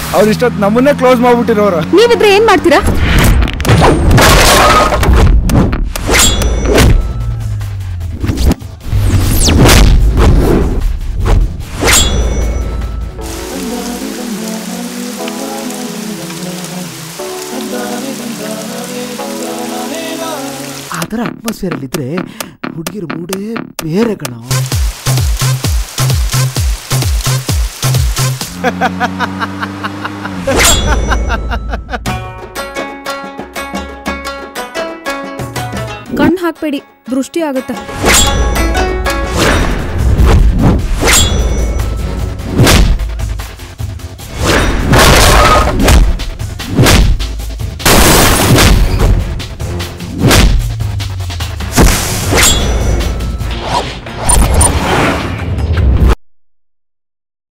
ಅವ್ರು ಇಷ್ಟೊತ್ತು ನಮ್ಮನ್ನೇ ಕ್ಲೋಸ್ ಮಾಡ್ಬಿಟ್ಟಿರೋರು ನೀವಿದ್ರೆ ಏನ್ ಮಾಡ್ತೀರಾ ಆ ಥರ ಅಟ್ಮಾಸ್ಫಿಯರಲ್ಲಿದ್ದರೆ ಹುಡುಗಿರ ಮೂಡೇ ಬೇರೆ ಕಣ ಕಣ್ ಹಾಕ್ಬೇಡಿ ದೃಷ್ಟಿ ಆಗುತ್ತೆ